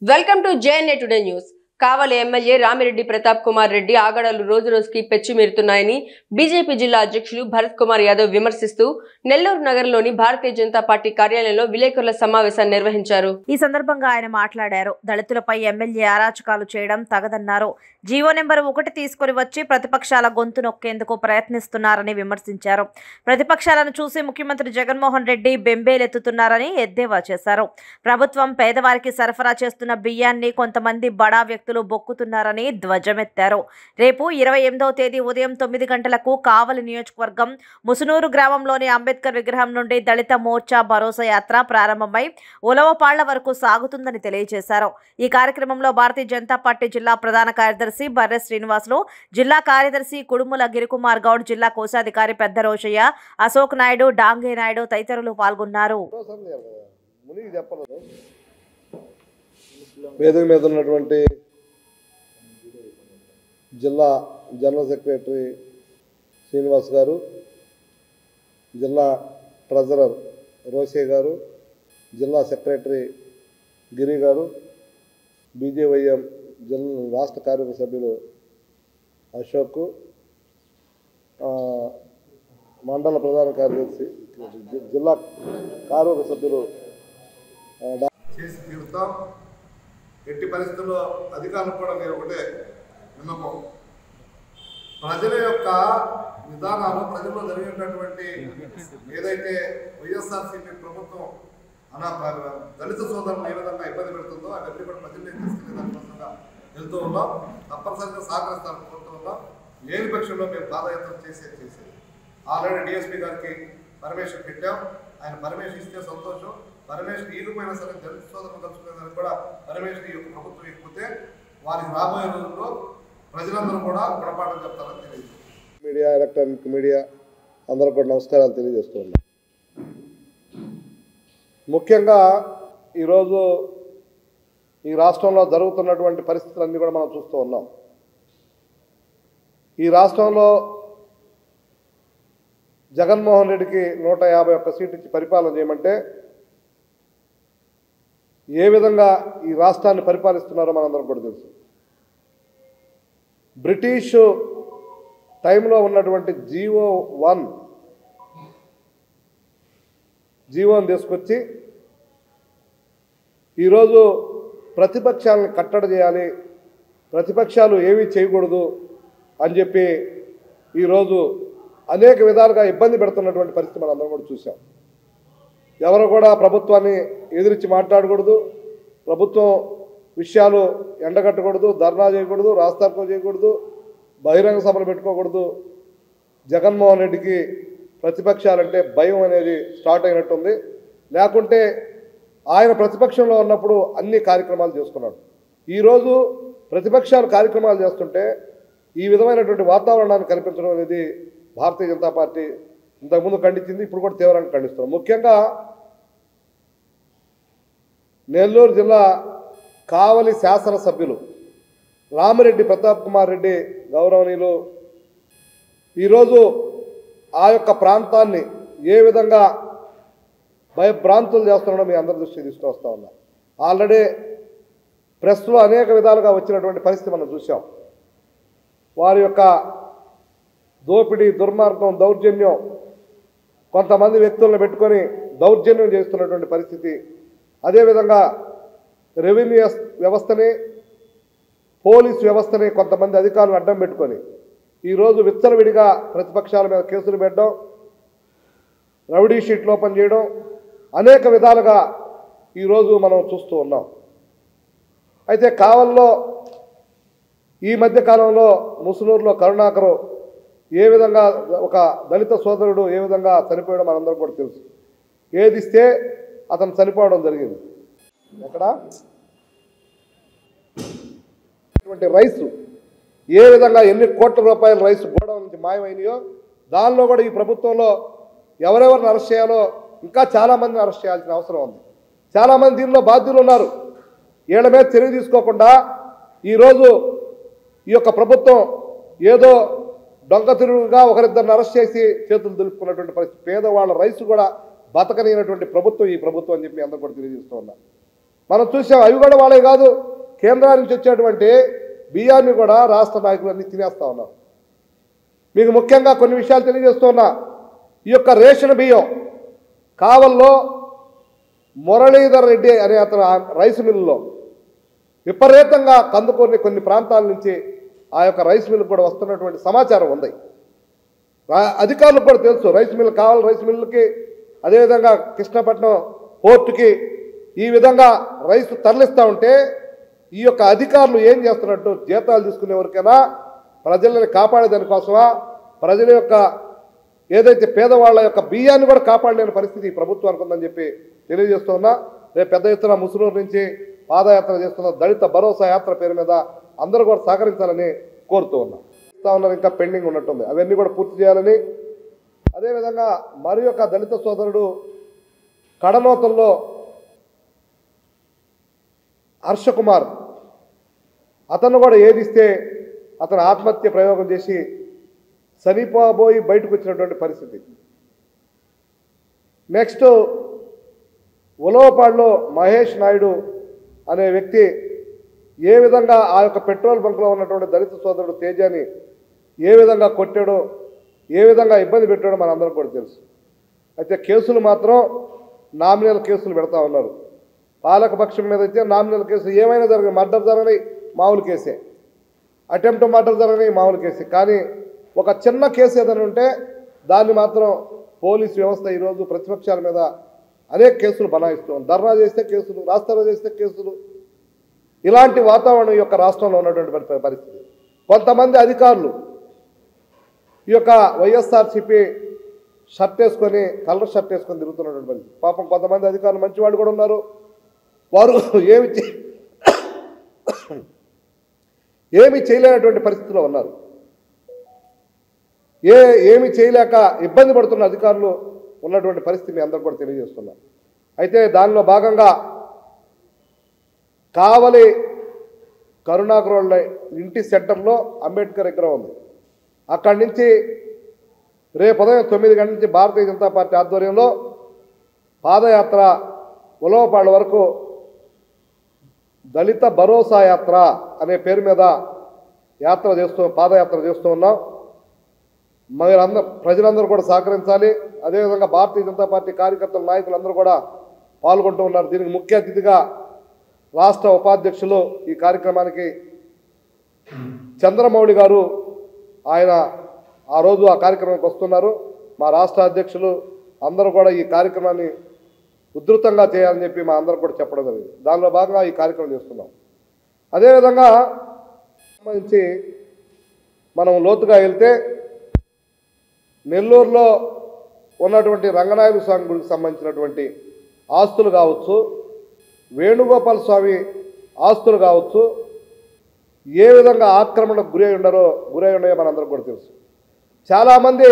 welcome to JNA today news Kavali MLA Ramireddy Pratap Kumar Reddy ఆగడాలు రోజు రోజుకి పెచ్చిమీరుతున్నాయని బీజేపీ జిల్లా అధ్యక్షులు భరత్ కుమార్ యాదవ్ విమర్శిస్తూ నెల్లూరు నగరంలోని భారతీయ జనతా పార్టీ కార్యాలయంలో విలేకరుల సమావేశాన్ని నిర్వహించారు ఈ సందర్భంగా ఆయన మాట్లాడారు దళితులపై ఎమ్మెల్యే అరాచకాలు చేయడం తగదన్నారు జీవో నెంబర్ ఒకటి తీసుకుని వచ్చి ప్రతిపక్షాల గొంతు నొక్కేందుకు ప్రయత్నిస్తున్నారని విమర్శించారు ప్రతిపక్షాలను చూసి ముఖ్యమంత్రి జగన్మోహన్ రెడ్డి బెంబేలెత్తుతున్నారని ఎద్దేవా చేశారు ప్రభుత్వం పేదవారికి సరఫరా చేస్తున్న బియ్యాన్ని కొంతమంది బడా వ్యక్తులు బొక్కుతున్నారని ధ్వజమెత్తారు రేపు ఇరవై ఎనిమిదవ తేదీ ఉదయం తొమ్మిది గంటలకు కావలి నియోజకవర్గం ముసునూరు గ్రామంలోని అంబేద్కర్ విగ్రహం నుండి దళిత మోర్చా భరోసా యాత్ర ప్రారంభమై ఉలవపాళ్ల వరకు సాగుతుందని తెలియజేశారు ఈ కార్యక్రమంలో భారతీయ జనతా పార్టీ జిల్లా ప్రధాన కార్యదర్శి బర్రె శ్రీనివాసులు జిల్లా కార్యదర్శి కుడుముల గిరికుమార్ గౌడ్ జిల్లా కోశాధికారి పెద్ద రోషయ్య అశోక్ నాయుడు డాంగే నాయుడు తదితరులు పాల్గొన్నారు మునిగి చెప్పలేదు వేదిక మీద ఉన్నటువంటి జిల్లా జనరల్ సెక్రటరీ శ్రీనివాస్ గారు జిల్లా ట్రెజరర్ రోసే గారు జిల్లా సెక్రటరీ గిరి గారు బీజేవైఎం జిల్లా రాష్ట్ర కార్యవర్గ సభ్యులు అశోక్ ఆ, మండల ప్రధాన కార్యదర్శి జి- జిల్లా కార్యవర్గ సభ్యులు ఆ, డా- చేసి తీరుతాం ఎట్టి పరిస్థితుల్లో అధికారులకు కూడా మీరు ఒకటే విన్నపం ప్రజల యొక్క విధానాలు ప్రజల్లో జరిగేటటువంటి ఏదైతే వైఎస్ఆర్సీపీ ప్రభుత్వం అలా ప్ర- దళిత సోదరులను ఏ విధంగా ఇబ్బంది పెడుతుందో అవన్నీ కూడా ప్రజల్లోకి తీసుకెళ్లే దానికోసంగా వెళ్తూ ఉన్నాం తప్పనిసరిగా సహకరిస్తారని కోరుతూ ఉన్నాం లేని పక్షంలో మేము పాదయాత్ర చేసేది చేసేది ఆల్రెడీ డిఎస్పీ గారికి పర్మిషన్ పెట్టాం ఆయన పర్మిషన్ ఇస్తే సంతోషం పర్మిషన్ ఇవ్వకపోయినా సరే దళిత సోదరులు కలుసుకునేదానికి కూడా పర్మిషన్ ఈ యొక్క ప్రభుత్వం ఇవ్వకపోతే వారికి రాబోయే రోజుల్లో ప్రజలందరూ కూడా గుణపాఠం చెప్తారని తెలియదు మీడియా ఎలక్ట్రానిక్ మీడియా అందరూ కూడా నమస్కారాలు తెలియజేస్తున్నాను ముఖ్యంగా ఈరోజు ఈ రాష్ట్రంలో జరుగుతున్నటువంటి పరిస్థితులన్నీ కూడా మనం చూస్తూ ఉన్నాం ఈ రాష్ట్రంలో జగన్మోహన్ రెడ్డికి నూట యాభై ఒక్క సీటు ఇచ్చి పరిపాలన చేయమంటే ఏ విధంగా ఈ రాష్ట్రాన్ని పరిపాలిస్తున్నారో మనందరం కూడా తెలుసు బ్రిటిషు టైంలో ఉన్నటువంటి జీవో వన్ జీవోని తీసుకొచ్చి ఈరోజు ప్రతిపక్షాలను కట్టడి చేయాలి ప్రతిపక్షాలు ఏమీ చేయకూడదు అని చెప్పి ఈరోజు అనేక విధాలుగా ఇబ్బంది పెడుతున్నటువంటి పరిస్థితి మనం అందరం కూడా చూసాం ఎవరు కూడా ప్రభుత్వాన్ని ఎదిరించి మాట్లాడకూడదు ప్రభుత్వం విషయాలు ఎండగట్టకూడదు ధర్నా చేయకూడదు రాస్తార్కో చేయకూడదు బహిరంగ సభలు పెట్టుకోకూడదు జగన్మోహన్ రెడ్డికి ప్రతిపక్షాలంటే భయం అనేది స్టార్ట్ అయినట్టుంది లేకుంటే ఆయన ప్రతిపక్షంలో ఉన్నప్పుడు అన్ని కార్యక్రమాలు చేసుకున్నాడు ఈరోజు ప్రతిపక్షాలు కార్యక్రమాలు చేస్తుంటే ఈ విధమైనటువంటి వాతావరణాన్ని కల్పించడం అనేది భారతీయ జనతా పార్టీ ఇంతకుముందు ఖండించింది ఇప్పుడు కూడా తీవ్రంగా ఖండిస్తున్నాం ముఖ్యంగా నెల్లూరు జిల్లా కావలి శాసనసభ్యులు రామిరెడ్డి ప్రతాప్ కుమార్ రెడ్డి గౌరవనీయులు ఈరోజు ఆ యొక్క ప్రాంతాన్ని ఏ విధంగా భయభ్రాంతులు చేస్తున్నాడో మీ అందరి దృష్టికి తీసుకొస్తా ఉన్నా ఆల్రెడీ ప్రెస్లో అనేక విధాలుగా వచ్చినటువంటి పరిస్థితి మనం చూసాం వారి యొక్క దోపిడీ దుర్మార్గం దౌర్జన్యం కొంతమంది వ్యక్తులను పెట్టుకొని దౌర్జన్యం చేస్తున్నటువంటి పరిస్థితి అదేవిధంగా రెవెన్యూ వ్యవస్థని పోలీస్ వ్యవస్థని కొంతమంది అధికారులను అడ్డం పెట్టుకొని ఈరోజు విచ్చలవిడిగా ప్రతిపక్షాల మీద కేసులు పెట్టడం రౌడీ షీట్లు ఓపెన్ చేయడం అనేక విధాలుగా ఈరోజు మనం చూస్తూ ఉన్నాం అయితే కావల్లో ఈ మధ్య కాలంలో ముసునూరులో కరుణాకరు ఏ విధంగా ఒక దళిత సోదరుడు ఏ విధంగా చనిపోయడం మనందరం కూడా తెలుసు ఏది ఇస్తే అతను చనిపోవడం జరిగింది ఎక్కడ ఇటువంటి రైసు ఏ విధంగా ఎన్ని కోట్ల రూపాయల రైసు గోడౌన్ నుంచి మాయమైనయో దానిలో కూడా ఈ ప్రభుత్వంలో ఎవరెవరిని అరెస్ట్ చేయాలో ఇంకా చాలామందిని అరెస్ట్ చేయాల్సిన అవసరం ఉంది చాలామంది దీనిలో బాధ్యులు ఉన్నారు వీళ్ళ మీద చర్య తీసుకోకుండా ఈరోజు ఈ యొక్క ప్రభుత్వం ఏదో దొంగ తిరుగుగా ఒకరిద్దరిని అరెస్ట్ చేసి చేతులు దులుపుకున్నటువంటి పరిస్థితి పేదవాళ్ళ రైసు కూడా బతకనైనటువంటి ప్రభుత్వం ఈ ప్రభుత్వం అని చెప్పి అందరూ కూడా తెలియజేస్తూ ఉన్నా మనం చూసాం అవి కూడా వాళ్ళే కాదు కేంద్రాల నుంచి వచ్చేటువంటి బియ్యాన్ని కూడా రాష్ట్ర నాయకులన్నీ తినేస్తా ఉన్నారు మీకు ముఖ్యంగా కొన్ని విషయాలు తెలియజేస్తున్నా ఈ యొక్క రేషన్ బియ్యం కావల్లో మురళీధర్ రెడ్డి అనే అతను ఆ రైస్ మిల్లులో విపరీతంగా కందుకూరిని కొన్ని ప్రాంతాల నుంచి ఆ యొక్క రైస్ మిల్లు కూడా వస్తున్నటువంటి సమాచారం ఉంది రా- అధికారులకు కూడా తెలుసు రైస్ మిల్ కావాలి రైస్ మిల్లుకి అదేవిధంగా కృష్ణపట్నం పోర్టుకి ఈ విధంగా రైస్ తరలిస్తూ ఉంటే ఈ యొక్క అధికారులు ఏం చేస్తున్నట్టు జీతాలు తీసుకునే వరకైనా ప్రజలని కాపాడే దానికోసమా ప్రజల యొక్క ఏదైతే పేదవాళ్ళ యొక్క బియ్యాన్ని కూడా కాపాడలేని పరిస్థితి ఈ ప్రభుత్వానికి ఉందని చెప్పి తెలియజేస్తున్నా రేపు పెద్ద ఎత్తున ముసునూరు నుంచి పాదయాత్ర చేస్తున్న దళిత భరోసా యాత్ర పేరు మీద అందరూ కూడా సహకరించాలని కోరుతూ ఉన్నాం ఇస్తా ఉన్నారు ఇంకా పెండింగ్ ఉన్నట్టుంది అవన్నీ కూడా పూర్తి చేయాలని అదేవిధంగా మరి యొక్క దళిత సోదరుడు కడనోతల్లో హర్షకుమార్ అతను కూడా ఏదిస్తే అతను ఆత్మహత్య ప్రయోగం చేసి చనిపోబోయి బయటకు వచ్చినటువంటి పరిస్థితి నెక్స్ట్ ఉలవపాడులో మహేష్ నాయుడు అనే వ్యక్తి ఏ విధంగా ఆ యొక్క పెట్రోల్ బంక్లో ఉన్నటువంటి దళిత సోదరుడు తేజాని ఏ విధంగా కొట్టాడో ఏ విధంగా ఇబ్బంది పెట్టాడో మనందరం కూడా తెలుసు అయితే కేసులు మాత్రం నామినల్ కేసులు పెడతా ఉన్నారు పాలక పక్షం మీద అయితే నామినల్ కేసు ఏమైనా జరగని మర్డర్ జరగని మామూలు కేసే అటెంప్ట్ మర్డర్ జరగని మామూలు కేసే కానీ ఒక చిన్న కేసు ఏదైనా ఉంటే దాన్ని మాత్రం పోలీస్ వ్యవస్థ ఈరోజు ప్రతిపక్షాల మీద అనేక కేసులు బనాయిస్తూ ఉంది ధర్నా చేస్తే కేసులు రాస్తారో చేస్తే కేసులు ఇలాంటి వాతావరణం ఈ యొక్క రాష్ట్రంలో ఉన్నటువంటి పరి- పరిస్థితి కొంతమంది అధికారులు ఈ యొక్క వైఎస్ఆర్సీపీ షర్ట్ వేసుకొని కలర్ షర్ట్ వేసుకొని తిరుగుతున్నటువంటి పరిస్థితి పాపం కొంతమంది అధికారులు మంచి వాళ్ళు కూడా ఉన్నారు వారు ఏమి చే- ఏమి చేయలేనటువంటి పరిస్థితిలో ఉన్నారు ఏ ఏమి చేయలేక ఇబ్బంది పడుతున్న అధికారులు ఉన్నటువంటి పరిస్థితి మీ అందరూ కూడా తెలియజేస్తున్నారు అయితే దానిలో భాగంగా కావలి కరుణాకరోళ్ళ ఇంటి సెంటర్లో అంబేద్కర్ విగ్రహం ఉంది అక్కడి నుంచి రేపు ఉదయం తొమ్మిది గంటల నుంచి భారతీయ జనతా పార్టీ ఆధ్వర్యంలో పాదయాత్ర ఉలవపాడు వరకు దళిత భరోసా యాత్ర అనే పేరు మీద యాత్ర చేస్తూ పాదయాత్ర చేస్తూ ఉన్నాం మీరందరూ ప్రజలందరూ కూడా సహకరించాలి అదేవిధంగా భారతీయ జనతా పార్టీ కార్యకర్తల నాయకులందరూ కూడా పాల్గొంటూ ఉన్నారు దీనికి ముఖ్య అతిథిగా రాష్ట్ర ఉపాధ్యక్షులు ఈ కార్యక్రమానికి చంద్రమౌళి గారు ఆయన ఆ రోజు ఆ కార్యక్రమానికి వస్తున్నారు మా రాష్ట్ర అధ్యక్షులు అందరూ కూడా ఈ కార్యక్రమాన్ని ఉధృతంగా చేయాలని చెప్పి మా అందరూ కూడా చెప్పడం జరిగింది దానిలో భాగంగా ఈ కార్యక్రమం చేస్తున్నాం అదేవిధంగా సంబంధించి మనం లోతుగా వెళ్తే నెల్లూరులో ఉన్నటువంటి రంగనాయక స్వామి గుడికి సంబంధించినటువంటి ఆస్తులు కావచ్చు వేణుగోపాల స్వామి ఆస్తులు కావచ్చు ఏ విధంగా ఆక్రమణకు గురై ఉండరో గురై ఉన్నాయో మనందరం కూడా తెలుసు చాలామంది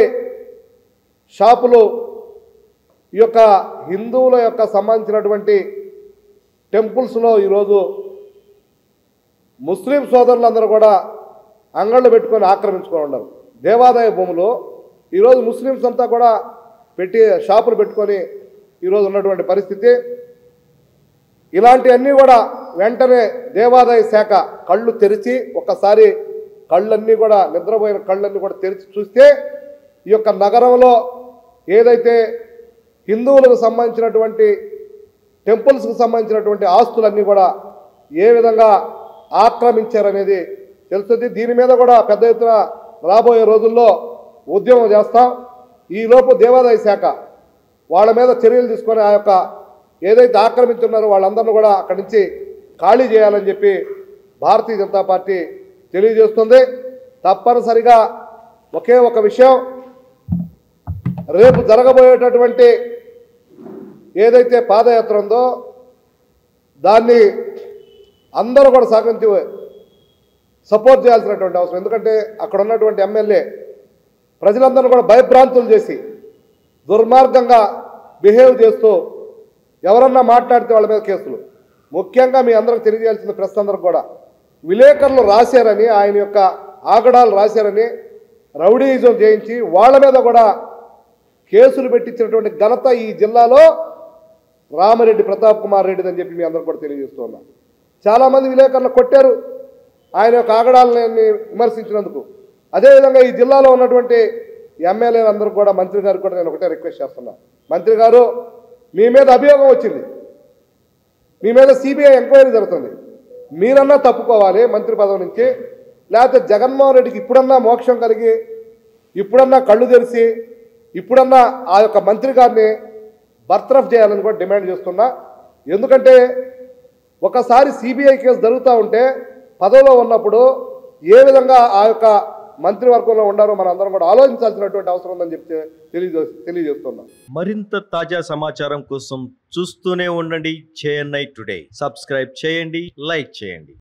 షాపులు ఈ యొక్క హిందువుల యొక్క సంబంధించినటువంటి టెంపుల్స్లో ఈరోజు ముస్లిం సోదరులందరూ కూడా అంగళ్ళు పెట్టుకొని ఆక్రమించుకొని ఉన్నారు దేవాదాయ భూములు ఈరోజు ముస్లిమ్స్ అంతా కూడా పెట్టి షాపులు పెట్టుకొని ఈరోజు ఉన్నటువంటి పరిస్థితి ఇలాంటివన్నీ కూడా వెంటనే దేవాదాయ శాఖ కళ్ళు తెరిచి ఒక్కసారి కళ్ళన్నీ కూడా నిద్రపోయిన కళ్ళన్నీ కూడా తెరిచి చూస్తే ఈ యొక్క నగరంలో ఏదైతే హిందువులకు సంబంధించినటువంటి టెంపుల్స్కి సంబంధించినటువంటి ఆస్తులన్నీ కూడా ఏ విధంగా ఆక్రమించారనేది తెలుస్తుంది దీని మీద కూడా పెద్ద ఎత్తున రాబోయే రోజుల్లో ఉద్యమం చేస్తాం ఈలోపు దేవాదాయ శాఖ వాళ్ళ మీద చర్యలు తీసుకొని ఆ యొక్క ఏదైతే ఆక్రమించున్నారో వాళ్ళందరినీ కూడా అక్కడి నుంచి ఖాళీ చేయాలని చెప్పి భారతీయ జనతా పార్టీ తెలియజేస్తుంది తప్పనిసరిగా ఒకే ఒక విషయం రేపు జరగబోయేటటువంటి ఏదైతే పాదయాత్ర ఉందో దాన్ని అందరూ కూడా సహకరించి సపోర్ట్ చేయాల్సినటువంటి అవసరం ఎందుకంటే అక్కడ ఉన్నటువంటి ఎమ్మెల్యే ప్రజలందరూ కూడా భయభ్రాంతులు చేసి దుర్మార్గంగా బిహేవ్ చేస్తూ ఎవరన్నా మాట్లాడితే వాళ్ళ మీద కేసులు ముఖ్యంగా మీ అందరికి తెలియజేయాల్సిన ప్రెస్ అందరికి కూడా విలేకరులు రాశారని ఆయన యొక్క ఆగడాలు రాశారని రౌడీయిజం చేయించి వాళ్ళ మీద కూడా కేసులు పెట్టించినటువంటి ఘనత ఈ జిల్లాలో రామరెడ్డి ప్రతాప్ కుమార్ రెడ్డి అని చెప్పి మీ అందరూ కూడా తెలియజేస్తున్నా చాలామంది విలేకరులు కొట్టారు ఆయన యొక్క ఆగడాలని విమర్శించినందుకు అదేవిధంగా ఈ జిల్లాలో ఉన్నటువంటి ఎమ్మెల్యేలు అందరూ కూడా మంత్రి గారికి కూడా నేను ఒకటే రిక్వెస్ట్ చేస్తున్నా మంత్రి గారు మీ మీద అభియోగం వచ్చింది మీ మీద సిబిఐ ఎంక్వైరీ జరుగుతుంది మీరన్నా తప్పుకోవాలి మంత్రి పదవి నుంచి లేకపోతే జగన్మోహన్ రెడ్డికి ఇప్పుడన్నా మోక్షం కలిగి ఇప్పుడన్నా కళ్ళు తెరిచి ఇప్పుడన్నా ఆ యొక్క మంత్రి గారిని బర్తరఫ్ చేయాలని కూడా డిమాండ్ చేస్తున్నా ఎందుకంటే ఒకసారి సిబిఐ కేసు జరుగుతూ ఉంటే పదవిలో ఉన్నప్పుడు ఏ విధంగా ఆ యొక్క మంత్రివర్గంలో ఉండారో మనం అందరం కూడా ఆలోచించాల్సినటువంటి అవసరం ఉందని చెప్తే తెలియజే తెలియజేస్తున్నాం మరింత తాజా సమాచారం కోసం చూస్తూనే ఉండండి చేఎన్ఐ టుడే సబ్స్క్రైబ్ చేయండి లైక్ చేయండి